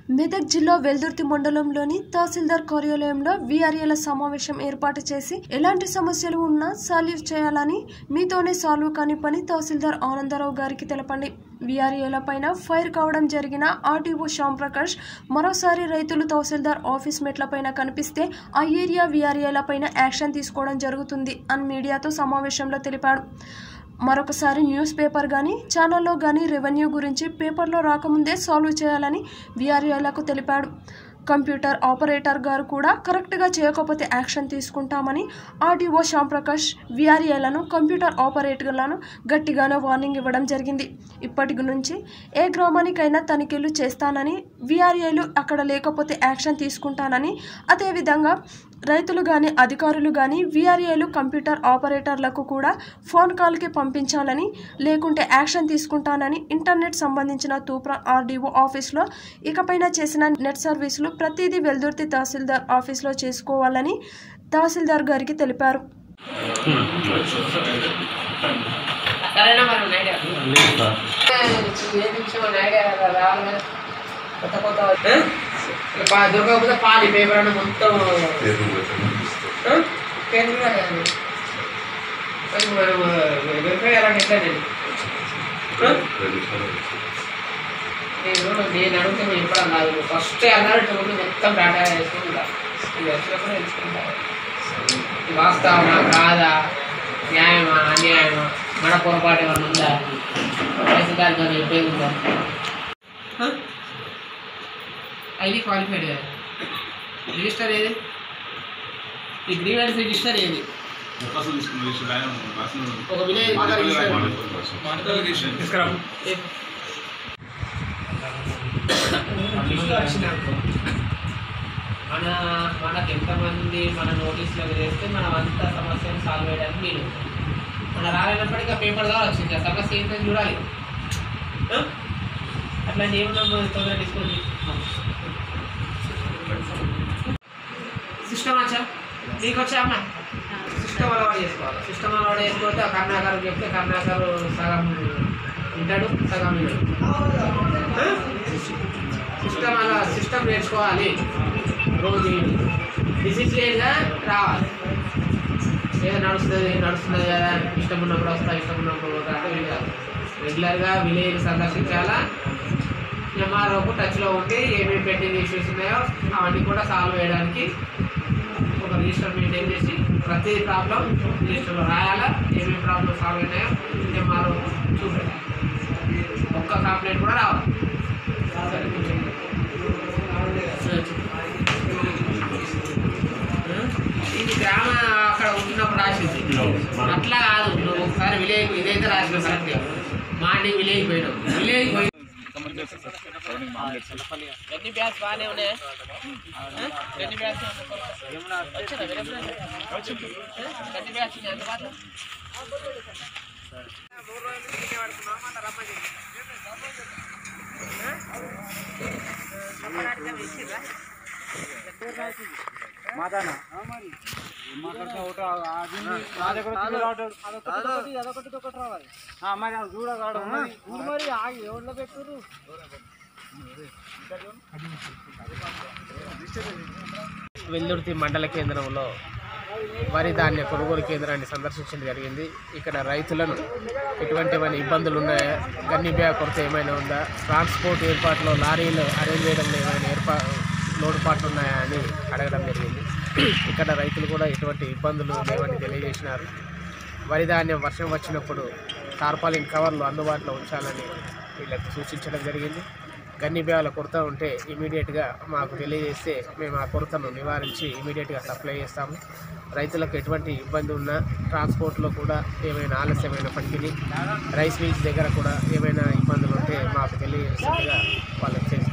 మెదక్ జిల్లా వెల్దుర్తి మండలంలోని తహసీల్దార్ కార్యాలయంలో వీఆర్ఏల సమావేశం ఏర్పాటు చేసి ఎలాంటి సమస్యలు ఉన్నా సాల్వ్ చేయాలని మీతోనే సాల్వ్ కాని పని తహసీల్దార్ ఆనందరావు గారికి తెలపండి వీఆర్ఏల పైన ఫైర్ కావడం జరిగిన ఆర్టీఓ శ్యామ్ ప్రకాష్ మరోసారి రైతులు తహసీల్దార్ ఆఫీస్ మెట్లపైన కనిపిస్తే ఆ ఏరియా వీఆర్ఏల పైన యాక్షన్ తీసుకోవడం జరుగుతుంది అని మీడియాతో సమావేశంలో తెలిపాడు మరొకసారి న్యూస్ పేపర్ కానీ ఛానల్లో కానీ రెవెన్యూ గురించి పేపర్లో రాకముందే సాల్వ్ చేయాలని వీఆర్ఏలకు తెలిపాడు కంప్యూటర్ ఆపరేటర్ గారు కూడా కరెక్ట్గా చేయకపోతే యాక్షన్ తీసుకుంటామని ఆర్డీఓ శ్యాంప్రకాష్ వీఆర్ఏలను కంప్యూటర్ ఆపరేటర్లను గట్టిగానే వార్నింగ్ ఇవ్వడం జరిగింది ఇప్పటి నుంచి ఏ గ్రామానికైనా తనిఖీలు చేస్తానని వీఆర్ఏలు అక్కడ లేకపోతే యాక్షన్ తీసుకుంటానని అదేవిధంగా రైతులు కానీ అధికారులు కానీ వీఆర్ఏలు కంప్యూటర్ ఆపరేటర్లకు కూడా ఫోన్ కాల్కి పంపించాలని లేకుంటే యాక్షన్ తీసుకుంటానని ఇంటర్నెట్ సంబంధించిన తూప్రా ఆర్డీఓ ఆఫీస్లో ఇకపైన చేసిన నెట్ సర్వీసులు ప్రతిదీ వెల్దుర్తి తహసీల్దార్ ఆఫీస్లో చేసుకోవాలని తహసీల్దార్ గారికి తెలిపారు సరేనా మనం ఐడియా లేదు సార్ ఏ నిమిషం మన ఐడియా రావాలి కొత్త కొత్త ఆ? ఇక పా- దొరకకపోతే పాలి పేపర్ అన్న మొత్తం ఆ? పేరు కూడా లేదు. మరి మనం వెరిఫై చేయాలని ఎట్లా నేను ఆ? నేను నేను అడిగితే మేము ఇప్పుడు కాదు ఫస్ట్ అన్నట్టు ముందు మొత్తం డాటా వేసుకుంటా ఇది వచ్చినప్పుడు తెలుసుకుంటా ఇది వాస్తవమా కాదా న్యాయమా అన్యాయమా మన పొరపాటు ఏమైనా ఉందా పైసలు దానికి ఉపయోగం ఉందా ఐడి క్వాలిఫైడ్ కదా రిజిస్టర్ ఏది ఈ గ్రీవెన్స్ రిజిస్టర్ ఏది ఒక విలేజ్ ఏ- మన మనకు ఎంతమంది మన నోటీసులో చేస్తే మనం అంత సమస్యను సాల్వ్ చేయడానికి వీలు మన రాలేనప్పటికీ ఆ పేపర్ ద్వారా వచ్చింది ఆ సమస్య ఏంటని చూడాలి ఆ? అట్లాంటి ఏమన్నా తొందరగా డిస్కౌంట్ సిస్టమ్ వచ్చా నీకు వచ్చా అమ్మా సిస్టమ్ అలవాటు చేసుకోవాలి సిస్టమ్ అలవాటు చేసుకోకపోతే ఆ కర్ణాకర్ చెప్తే కర్ణాకర్ సగం వింటాడు సగం వింటాడు సిస్టమ్ అలా సిస్టమ్ నేర్చుకోవాలి రోజు డిసిప్లిన్గా రావాలి ఏదో నడుస్తుంది నడుస్తుంది కదా ఇష్టం ఉన్నప్పుడు వస్తా ఇష్టం ఉన్నప్పుడు పోతా అంటే వీలు కాదు రెగ్యులర్గా విలేజ్ సందర్శించాలా ఎంఆర్ఓకు టచ్లో ఉండి ఏమేమి పెట్టింగ్ ఇష్యూస్ ఉన్నాయో అవన్నీ కూడా సాల్వ్ చేయడానికి ఒక రిజిస్టర్ మెయింటైన్ చేసి ప్రతి ప్రాబ్లం రిజిస్టర్లో రాయాలా ఏమేమి ప్రాబ్లం సాల్వ్ అయినాయో ఎంఆర్ఓ చూపెట్టాలి ఒక్క కంప్లైంట్ కూడా రావాలి ఇది గ్రామ అక్కడ ఉంటున్నప్పుడు రాసింది అట్లా కాదు నువ్వు ఒకసారి విలేజ్ ఇదైతే రాసిన కరెక్ట్ మార్నింగ్ విలేజ్ పోయినావు విలేజ్ పోయి ఎన్ని బ్యాగ్స్ బాగానే ఉన్నాయి ఎన్ని బ్యాగ్స్ వచ్చిందా వేరే friend? ఎన్ని బ్యాగ్స్ ఉన్నాయి అందుబాటులో మాట్లాడితే ఒకటి అది నా దగ్గర వచ్చి రావట్లేదు. అదొకటి అదొకటి ఒకటి రావాలి ఆ, మరి అది చూడగాడు మరి చూడు మరి ఆగి ఎవరిలో పెట్టుర్రు వెల్దుర్తి మండల కేంద్రంలో వరి ధాన్య కొనుగోలు కేంద్రాన్ని సందర్శించడం జరిగింది ఇక్కడ రైతులను ఎటువంటివైనా ఇబ్బందులు ఉన్నాయా గన్ని బ్యాగ్ కొరత ఏమైనా ఉందా ట్రాన్స్పోర్ట్ ఏర్పాట్లో లారీలు అరేంజ్ చేయడంలో ఏమైనా ఏర్పా లోటుపాట్లు ఉన్నాయా అని అడగడం జరిగింది ఇక్కడ రైతులు కూడా ఎటువంటి ఇబ్బందులు లేవని తెలియజేసినారు వరి ధాన్యం వర్షం వచ్చినప్పుడు టార్పాలిన్ కవర్లు అందుబాటులో ఉంచాలని వీళ్ళకి సూచించడం జరిగింది గన్ని బ్యాగుల కొరత ఉంటే ఇమీడియట్గా మాకు తెలియజేస్తే మేము ఆ కొరతను నివారించి ఇమీడియట్గా సప్లై చేస్తాము రైతులకు ఎటువంటి ఇబ్బంది ఉన్నా ట్రాన్స్పోర్ట్లో కూడా ఏమైనా ఆలస్యమైనప్పటికీ రైస్ మిల్స్ దగ్గర కూడా ఏమైనా ఇబ్బందులు ఉంటే మాకు తెలియజేసేట్టుగా వాళ్ళకి